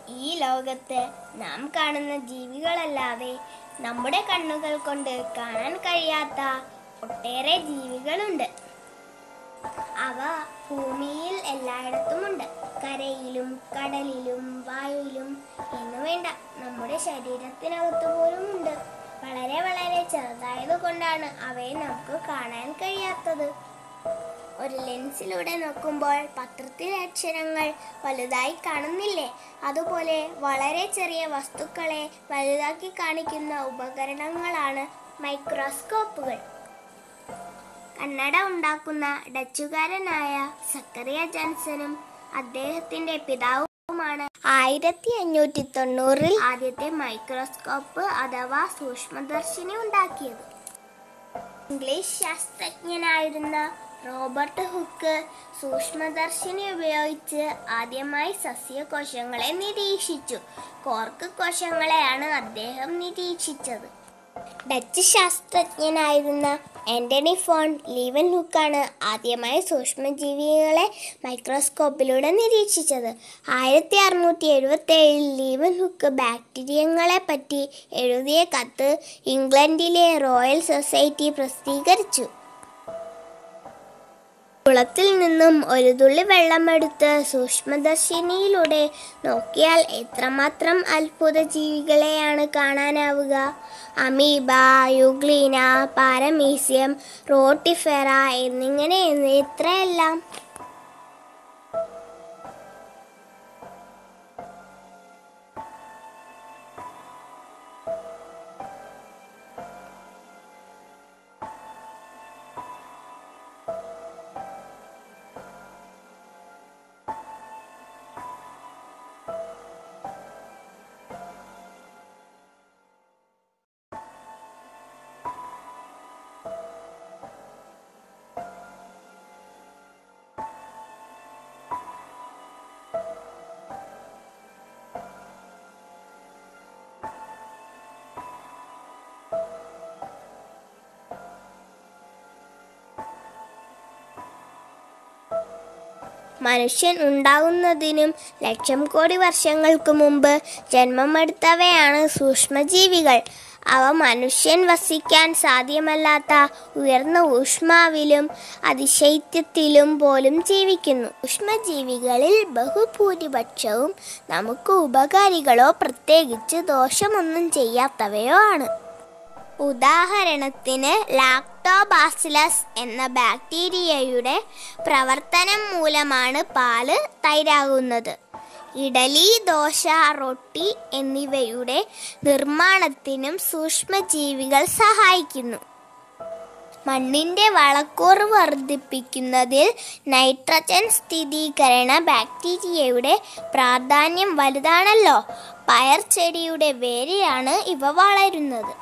ഈ ലോകത്ത് നാം കാണുന്ന ജീവികളല്ലാതെ നമ്മുടെ കണ്ണുകൾ കൊണ്ട് കാണാൻ കഴിയാത്ത ഒട്ടേറെ ജീവികളുണ്ട് അവ ഭൂമിയിൽ എല്ലായിടത്തുമുണ്ട് കരയിലും കടലിലും വായുവിലും എന്ന് വേണ്ട നമ്മുടെ ശരീരത്തിനകത്ത് പോലും ഉണ്ട് വളരെ വളരെ ചെറുതായത് കൊണ്ടാണ് അവയെ നമുക്ക് കാണാൻ കഴിയാത്തത് ഒരു ലെൻസിലൂടെ നോക്കുമ്പോൾ പത്രത്തിലെ അക്ഷരങ്ങൾ വലുതായി കാണുന്നില്ലേ അതുപോലെ വളരെ ചെറിയ വസ്തുക്കളെ വലുതാക്കി കാണിക്കുന്ന ഉപകരണങ്ങളാണ് മൈക്രോസ്കോപ്പുകൾ കണ്ണട ഉണ്ടാക്കുന്ന ഡച്ചുകാരനായ സക്കറിയ ജാൻസനും അദ്ദേഹത്തിന്റെ പിതാവുമാണ് ആയിരത്തി അഞ്ഞൂറ്റി തൊണ്ണൂറിൽ ആദ്യത്തെ മൈക്രോസ്കോപ്പ് അഥവാ സൂക്ഷ്മദർശിനി ഉണ്ടാക്കിയത് ഇംഗ്ലീഷ് ശാസ്ത്രജ്ഞനായിരുന്ന റോബർട്ട് ഹുക്ക് സൂക്ഷ്മദർശിനി ഉപയോഗിച്ച് ആദ്യമായി സസ്യകോശങ്ങളെ നിരീക്ഷിച്ചു കോർക്ക് കോശങ്ങളെയാണ് അദ്ദേഹം നിരീക്ഷിച്ചത് ഡച്ച് ശാസ്ത്രജ്ഞനായിരുന്ന ആന്റണി ഫോൺ ലീവൻ ഹുക്കാണ് ആദ്യമായി സൂക്ഷ്മജീവികളെ മൈക്രോസ്കോപ്പിലൂടെ നിരീക്ഷിച്ചത് ആയിരത്തി അറുന്നൂറ്റി എഴുപത്തി ഏഴിൽ ലീവൻ ഹുക്ക് ബാക്ടീരിയങ്ങളെ പറ്റി എഴുതിയ കത്ത് ഇംഗ്ലണ്ടിലെ റോയൽ സൊസൈറ്റി പ്രസിദ്ധീകരിച്ചു കുളത്തിൽ നിന്നും ഒരു തുള്ളി വെള്ളമെടുത്ത് സൂക്ഷ്മദർശിനിയിലൂടെ നോക്കിയാൽ എത്രമാത്രം അത്ഭുത ജീവികളെയാണ് കാണാനാവുക അമീബ യുഗ്ലീന പാരമീസിയം റോട്ടിഫെറ എന്നിങ്ങനെ എത്രയെല്ലാം മനുഷ്യൻ ഉണ്ടാകുന്നതിനും ലക്ഷം കോടി വർഷങ്ങൾക്ക് മുമ്പ് ജന്മമെടുത്തവയാണ് സൂക്ഷ്മജീവികൾ അവ മനുഷ്യൻ വസിക്കാൻ സാധ്യമല്ലാത്ത ഉയർന്ന ഊഷ്മാവിലും അതിശൈത്യത്തിലും പോലും ജീവിക്കുന്നു സൂക്ഷ്മജീവികളിൽ ബഹുഭൂരിപക്ഷവും നമുക്ക് ഉപകാരികളോ പ്രത്യേകിച്ച് ദോഷമൊന്നും ചെയ്യാത്തവയോ ആണ് ഉദാഹരണത്തിന് ലാക്ടോബാസിലസ് എന്ന ബാക്ടീരിയയുടെ പ്രവർത്തനം മൂലമാണ് പാല് തൈരാകുന്നത് ഇഡലി ദോശ റൊട്ടി എന്നിവയുടെ നിർമ്മാണത്തിനും സൂക്ഷ്മജീവികൾ സഹായിക്കുന്നു മണ്ണിന്റെ വളക്കൂറ് വർദ്ധിപ്പിക്കുന്നതിൽ നൈട്രജൻ സ്ഥിരീകരണ ബാക്ടീരിയയുടെ പ്രാധാന്യം വലുതാണല്ലോ പയർ ചെടിയുടെ വേരിലാണ് ഇവ വളരുന്നത്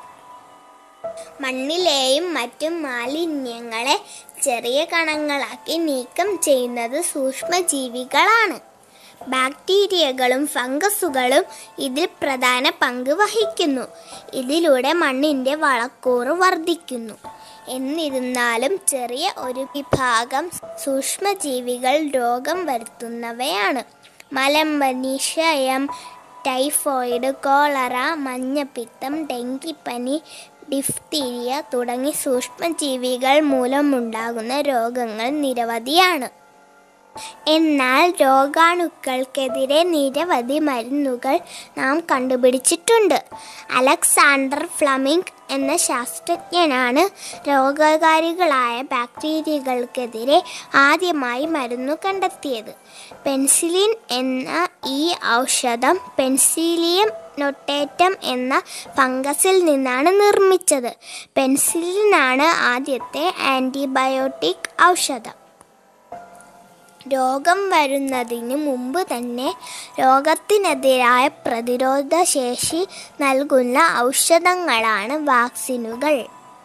മണ്ണിലെയും മറ്റും മാലിന്യങ്ങളെ ചെറിയ കണങ്ങളാക്കി നീക്കം ചെയ്യുന്നത് സൂക്ഷ്മജീവികളാണ് ബാക്ടീരിയകളും ഫംഗസുകളും ഇതിൽ പ്രധാന പങ്ക് വഹിക്കുന്നു ഇതിലൂടെ മണ്ണിൻ്റെ വളക്കൂറ് വർദ്ധിക്കുന്നു എന്നിരുന്നാലും ചെറിയ ഒരു വിഭാഗം സൂക്ഷ്മജീവികൾ രോഗം വരുത്തുന്നവയാണ് മലമ്പനി ക്ഷയം ടൈഫോയിഡ് കോളറ മഞ്ഞപ്പിത്തം ഡെങ്കിപ്പനി ഡിഫ്തീരിയ തുടങ്ങി സൂക്ഷ്മജീവികൾ മൂലമുണ്ടാകുന്ന രോഗങ്ങൾ നിരവധിയാണ് എന്നാൽ രോഗാണുക്കൾക്കെതിരെ നിരവധി മരുന്നുകൾ നാം കണ്ടുപിടിച്ചിട്ടുണ്ട് അലക്സാണ്ടർ ഫ്ലമിംഗ് എന്ന ശാസ്ത്രജ്ഞനാണ് രോഗകാരികളായ ബാക്ടീരിയകൾക്കെതിരെ ആദ്യമായി മരുന്ന് കണ്ടെത്തിയത് പെൻസിലിൻ എന്ന ഈ ഔഷധം പെൻസിലിയം നൊട്ടേറ്റം എന്ന ഫംഗസിൽ നിന്നാണ് നിർമ്മിച്ചത് പെൻസിലിനാണ് ആദ്യത്തെ ആൻറ്റിബയോട്ടിക് ഔഷധം രോഗം വരുന്നതിന് മുമ്പ് തന്നെ രോഗത്തിനെതിരായ പ്രതിരോധ ശേഷി നൽകുന്ന ഔഷധങ്ങളാണ് വാക്സിനുകൾ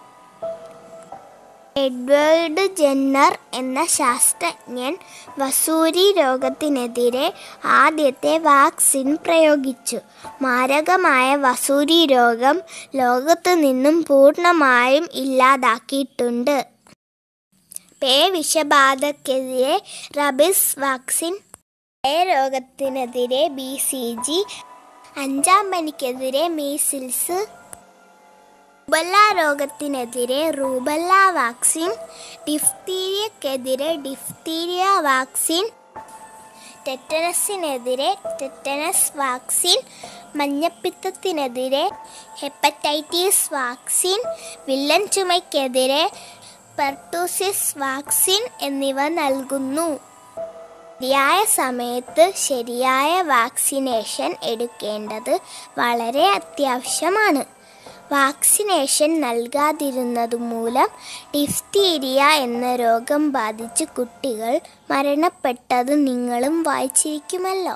എഡ്വേർഡ് ജെന്നർ എന്ന ശാസ്ത്രജ്ഞൻ വസൂരി രോഗത്തിനെതിരെ ആദ്യത്തെ വാക്സിൻ പ്രയോഗിച്ചു മാരകമായ വസൂരി രോഗം ലോകത്തു നിന്നും പൂർണ്ണമായും ഇല്ലാതാക്കിയിട്ടുണ്ട് പേ വിഷബാധക്കെതിരെ റബിസ് വാക്സിൻ രോഗത്തിനെതിരെ ബി സി ജി അഞ്ചാം പനിക്കെതിരെ മീസിൽസ് റുബല്ല രോഗത്തിനെതിരെ റൂബല്ല വാക്സിൻ ഡിഫ്തീരിയക്കെതിരെ ഡിഫ്തീരിയ വാക്സിൻ ടെറ്റനസിനെതിരെ ടെറ്റനസ് വാക്സിൻ മഞ്ഞപ്പിത്തത്തിനെതിരെ ഹെപ്പറ്റൈറ്റിസ് വാക്സിൻ വില്ലൻ ചുമയ്ക്കെതിരെ പെർട്ടൂസിസ് വാക്സിൻ എന്നിവ നൽകുന്നു ശരിയായ സമയത്ത് ശരിയായ വാക്സിനേഷൻ എടുക്കേണ്ടത് വളരെ അത്യാവശ്യമാണ് വാക്സിനേഷൻ നൽകാതിരുന്നതുമൂലം ഡിഫ്തീരിയ എന്ന രോഗം ബാധിച്ച് കുട്ടികൾ മരണപ്പെട്ടത് നിങ്ങളും വായിച്ചിരിക്കുമല്ലോ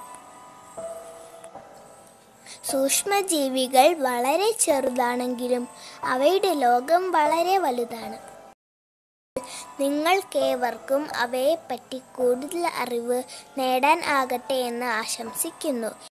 സൂക്ഷ്മജീവികൾ വളരെ ചെറുതാണെങ്കിലും അവയുടെ ലോകം വളരെ വലുതാണ് നിങ്ങൾക്കേവർക്കും അവയെപ്പറ്റി കൂടുതൽ അറിവ് നേടാൻ ആകട്ടെ എന്ന് ആശംസിക്കുന്നു